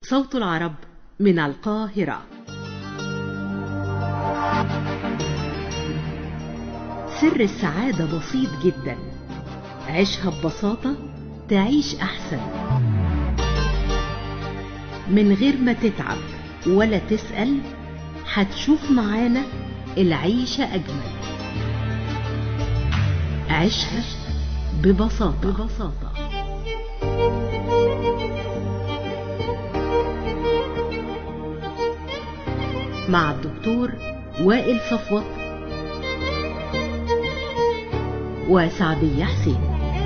صوت العرب من القاهرة سر السعادة بسيط جدا عيشها ببساطة تعيش أحسن من غير ما تتعب ولا تسأل هتشوف معانا العيشة أجمل عيشها ببساطة ببساطة مع الدكتور وائل صفوة وسعدية حسين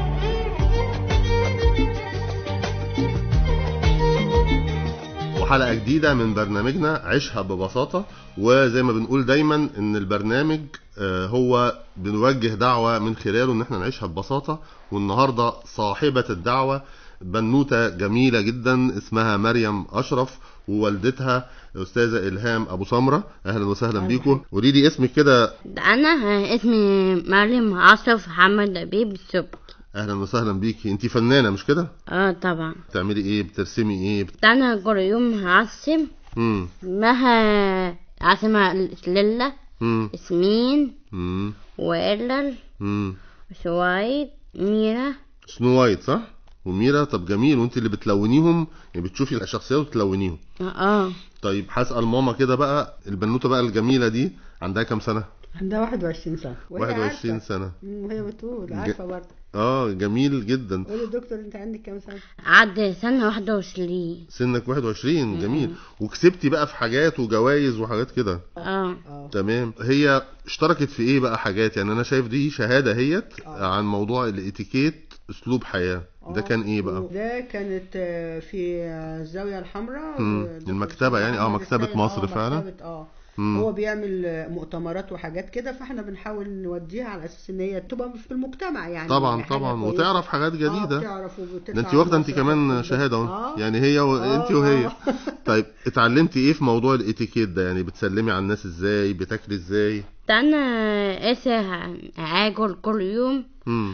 وحلقة جديدة من برنامجنا عيشها ببساطة وزي ما بنقول دايما ان البرنامج آه، هو بنوجه دعوة من خلاله ان احنا نعيشها ببساطة والنهاردة صاحبة الدعوة بنوتة جميلة جدا اسمها مريم اشرف ووالدتها الاستاذة الهام ابو سمرة اهلا وسهلا بيكم قولي لي اسمك كده أنا اسمي مريم عاصف محمد أبيب السبت اهلا وسهلا بيكي انت فنانة مش كده اه طبعا بتعملي ايه بترسمي ايه بت... أنا كل يوم هرسم مم. اسمها عاصمة ليلة مم. ياسمين مم. وإلل مم. سوايد ميرا سنو وايت صح وميرا طب جميل وانت اللي بتلونيهم يعني بتشوفي الشخصيات وتلونيهم اه طيب هسأل ماما كده بقى البنوتة بقى الجميلة دي عندها كام سنة؟ عندها 21 سنة وهي 21 عارفة. سنة مم، وهي بتقول عارفة برضه اه جميل جدا قولي يا دكتور انت عندك كام سنة؟ عد سنة واحدة وعشرين سنك 21 جميل وكسبتي بقى في حاجات وجوائز وحاجات كده اه اه تمام هي اشتركت في ايه بقى حاجات يعني انا شايف دي شهادة هيت عن موضوع الاتيكيت اسلوب حياة ده كان ايه بقى؟ ده كانت آه، في آه، الزاوية الحمراء مم، ودكتور المكتبة يعني، اه، محمد مكتبة السيد، مصر اه، فعلا. مكتبة اه مم. هو بيعمل آه، مؤتمرات وحاجات كده فاحنا بنحاول نوديها على اساس ان هي تبقى في المجتمع يعني طبعا حاجة طبعا كويسة. وتعرف حاجات اه جديدة بتعرف وبتطلع ده انت واخده انت مسرح كمان وكده. شهاده اهو اه يعني هي وانت آه، وهي آه. طيب اتعلمتي ايه في موضوع الاتيكيت ده يعني بتسلمي على الناس ازاي بتاكلي ازاي ده أنا اسا هاكل كل يوم امم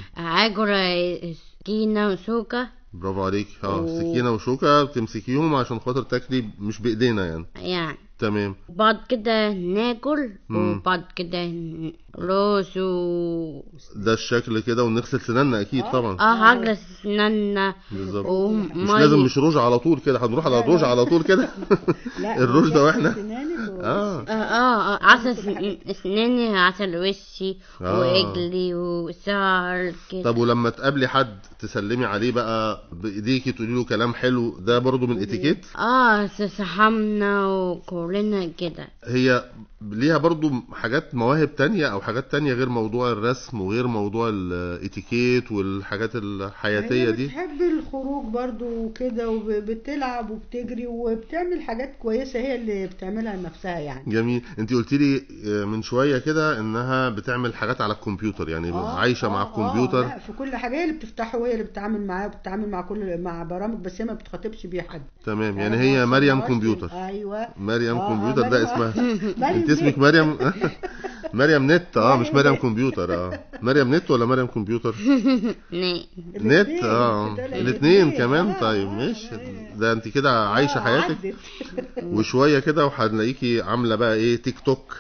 هاكل سكينة وسوكة برافو عليك اه و- سكينه وشوكه بتمسكيهم عشان خاطر تاكلي مش بايدينا يعني يعني تمام بعد كده ناكل مم. وبعد كده ن- رز و ده الشكل كده ونغسل سناننا اكيد طبعا اه هجلس سنانا بالظبط ومي مش لازم مش روج على طول كده هنروح على الروج على طول كده لا الروج ده بتغسل واحنا سنانك و- اه اه اه آه، عسل سن- اسناني عسل وشي آه. ورجلي وشعر كده طب ولما تقابلي حد تسلمي عليه بقى بايديكي تقولي له كلام حلو ده برضو من الاتيكيت اه صحمنا وكلنا كده هي ليها برضو حاجات مواهب تانية او حاجات تانية غير موضوع الرسم وغير موضوع الاتيكيت والحاجات الحياتية هي دي بتحب الخروج برضو وكده وبتلعب وبتجري وبتعمل حاجات كويسة هي اللي بتعملها لنفسها يعني جميل انت قلت لي من شوية كده انها بتعمل حاجات على الكمبيوتر يعني آه، عايشة مع آه، الكمبيوتر آه لا في كل حاجة هي اللي بتفتحه وهي اللي بتتعامل معاه وبتتعامل مع كل مع برامج بس هي ما بتخاطبش بيها حد تمام يعني هي ما مريم بتسمعش- كمبيوتر ايوه مريم آه، آه، كمبيوتر ده مريم- اسمها مريم انت اسمك نت. مريم مريم نت اه مش مريم مريم نت. كمبيوتر اه مريم نت ولا مريم كمبيوتر نا- نت الاتنين، اه بتقول الاثنين كمان آه، طيب آه، ماشي آه. ده انت كده عايشه آه، حياتك عدت. وشويه كده وهنلاقيكي عامله بقى ايه تيك توك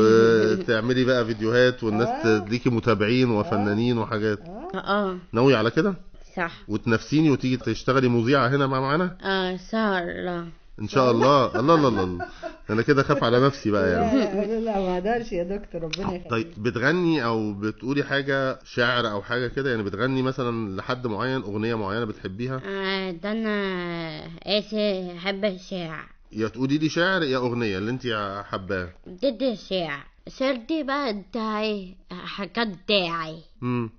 وتعملي بقى فيديوهات والناس آه. تديكي متابعين وفنانين وحاجات اه ناوي على كده صح وتنافسيني وتيجي تشتغلي مذيعه هنا مع معانا اه صار ان شاء الله الله الله الله, الله. انا كده خاف على نفسي بقى يعني لا لا ما اقدرش يا دكتور ربنا يخليك طيب بتغني او بتقولي حاجه شعر او حاجه كده يعني بتغني مثلا لحد معين اغنيه معينه بتحبيها آه ده انا اسا احب الشعر يا تقولي لي شعر يا اغنيه اللي انت حباه ضد الشعر الشعر دي بقى بتاعي حاجات داعي امم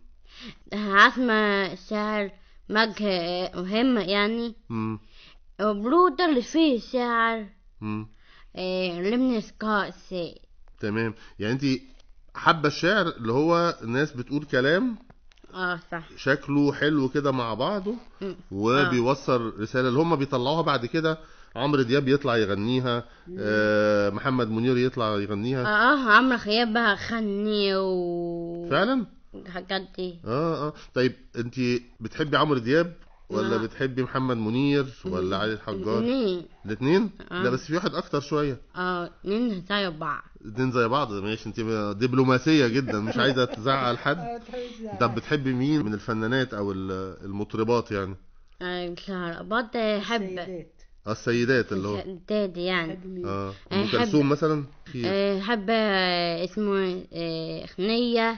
اسمع الشعر مجه مهم يعني امم وبرودة اللي فيه شعر امم آه، لمن سكاسي تمام يعني انت حابه الشعر اللي هو الناس بتقول كلام اه صح شكله حلو كده مع بعضه مم. وبيوصل رساله اللي هم بيطلعوها بعد كده عمرو دياب يطلع يغنيها آه محمد منير يطلع يغنيها اه عمرو خياب بقى خني و فعلا الحاجات دي اه اه طيب انت بتحبي عمرو دياب ولا آه. بتحبي محمد منير ولا علي الحجار اتنين الاثنين آه. لا بس في واحد اكتر شويه اه اتنين زي بعض اتنين زي بعض ماشي انت دبلوماسيه جدا مش عايزه تزعل حد آه، تحس طب بتحبي مين من الفنانات او ال- المطربات يعني آه، شربات احب السيدات اه السيدات اللي هو دادي يعني تحب مين؟ اه أحب- ام كلثوم مثلا في آه، احب آه، اسمه آه، خنية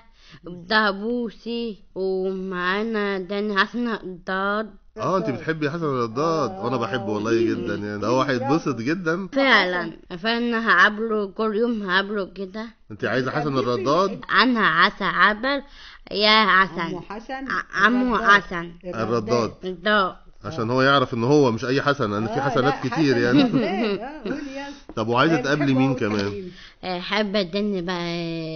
دابوسي ومعانا داني حسن ضاد اه انت بتحبي حسن الرداد وانا بحبه والله جدا يعني ده هو هيتبسط جدا فعلا فانا هقابله كل يوم هقابله كده انت عايزه حسن الرداد انا عسى عبر يا عسل عمو حسن ع- عمو الرداد. حسن الرداد ده عشان هو يعرف ان هو مش اي حسن لان في آه، حسنات لا، كتير حسن يعني الرداد. اه قولي يلا طب وعايزه آه، تقابلي بتحبه مين أوي كمان الحبيب. احب ادني بقى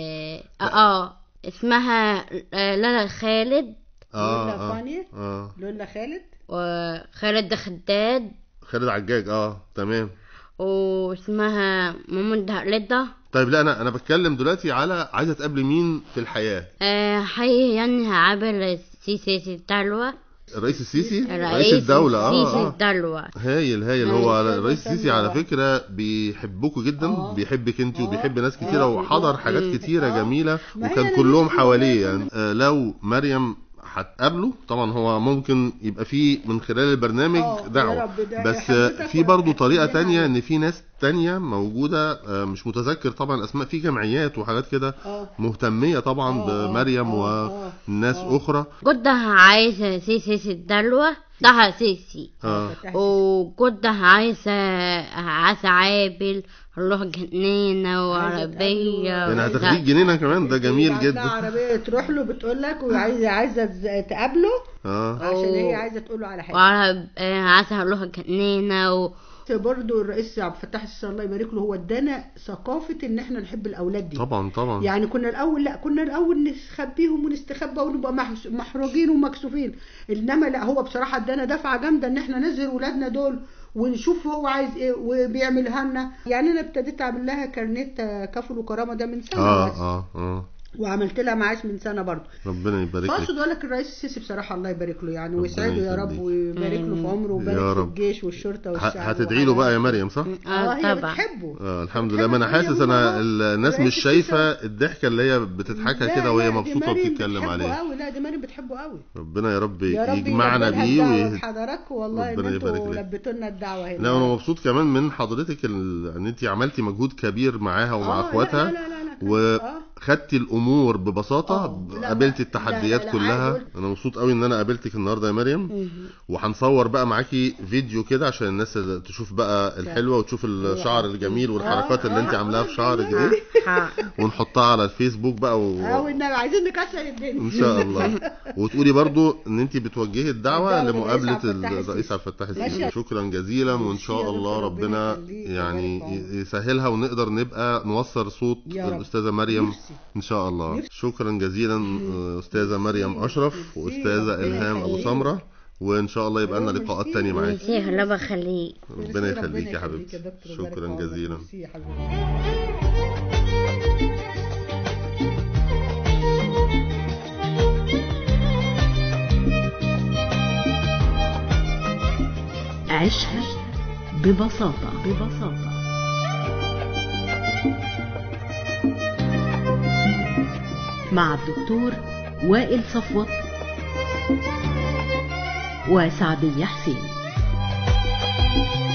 اه اه اسمها آه، لالا خالد اه لولا اه فاني اه لولا خالد وخالد خداد خالد عجاج اه تمام واسمها ماما رضا طيب لا انا انا بتكلم دلوقتي على عايزه تقابلي مين في الحياه آه، حي يعني هقابل سيسي الدلوة الرئيس السيسي رئيس رئيس الدوله اه سيسي اه الدلوة هايل هايل هايل. هو كده الرئيس السيسي ثانية على واحدة. فكرة بيحبكوا جدا آه. بيحبك انت آه. وبيحب ناس كتيرة آه. وحضر حاجات مم. كتيرة آه. جميلة ما هي وكان أنا كلهم نفسي حواليه والله. يعني آه، لو مريم هتقابله طبعا هو ممكن يبقى فيه من خلال البرنامج آه، يا دعوة رب ده بس حضرتك في برضو طريقة وحضرتك تانية عليه. ان في ناس تانية موجودة آه، مش متذكر طبعا اسماء في جمعيات وحاجات كده اه مهتمية طبعا آه، آه، بمريم آه، آه، والناس آه. اخرى كنت عايزة سيسي الدلوة ده سيسي اه فتحت وكنت عايزة عايزة عابل نروح جنينة وعربية يعني وده. هتاخديه جنينة كمان ده جميل عندها جدا عربية تروح له بتقول لك وعايزة عايزة تز- تقابله اه عشان هي عايزة تقول له على حاجة وعرب آه، عايزة نروح جنينة و... برضه الرئيس عبد الفتاح السيسي الله يبارك له هو ادانا ثقافة ان احنا نحب الاولاد دي طبعا طبعا يعني كنا الاول لا كنا الاول نخبيهم ونستخبى ونبقى محس- محروجين ومكسوفين انما لا هو بصراحه ادانا دفعه جامده ان احنا نظهر ولادنا دول ونشوف هو عايز ايه وبيعملها لنا يعني انا ابتديت اعمل لها كارنيت آه، كفل وكرامه ده من سنه اه بس اه اه وعملت لها معاش من سنه برضه ربنا يبارك لك فاقصد اقول لك الرئيس السيسي بصراحه الله يبارك له يعني ربنا ويسعده يا رب يخليك. ويبارك له في عمره يا ويبارك في رب. الجيش والشرطه ه- والشعب هتدعي له بقى يا مريم صح؟ اه اه هي طبعا بتحبه آه الحمد بتحب لله ما انا مريم حاسس انا وهو الناس رئيس مش شايفه السيسي. الضحكه اللي هي بتضحكها لا، كده وهي لا، دي مبسوطه مريم وبتتكلم بتحبه عليه قوي لا دي مريم بتحبه قوي ربنا يا رب يا رب يجمعنا يلبيها بيه الدعوة وي... بحضراتكم والله ان ربنا يبارك انتوا لك. لبيتوا لنا الدعوه هنا لا انا مبسوط كمان من حضرتك ال... ان انت عملتي مجهود كبير معاها ومع آه، لا، اخواتها لا، لا، لا، لا، كان- آه. وخدتي الامور ببساطه آه، لا، قابلتي لا، التحديات لا، لا، كلها عايز أقول- انا مبسوط قوي ان انا قابلتك النهارده يا مريم وهنصور بقى معاكي فيديو كده عشان الناس تشوف بقى الحلوه وتشوف الشعر الجميل والحركات اللي انت عاملاها في شعرك دي ها. ونحطها على الفيسبوك بقى و... اه والنبي عايزين نكسر الدنيا ان شاء الله وتقولي برضو ان انت بتوجهي الدعوه الدعوة لمقابله للرئيس عبد الفتاح الرئيس السيسي. عبد الفتاح ماشي. السيسي شكرا جزيلا وان شاء ميرسي يا الله دكتور، ربنا ربنا يخليك يعني ويبارك في عمرك. يسهلها ونقدر نبقى نوصل صوت يا رب. الاستاذه مريم نفسي. ان شاء الله نفسي. شكرا جزيلا استاذه مريم اشرف ميرسي، واستاذه ربنا الهام ابو يخليك. سمره وان شاء الله يبقى لنا ميرسي. لقاءات تانية معاك ميرسي الله بخليك ربنا ميرسي، يخليك يا حبيبتي دكتور، ويبارك شكرا في عمرك. جزيلا ميرسي يا حبيبي عيشها ببساطة ببساطة مع الدكتور وائل صفوت وسعدية حسين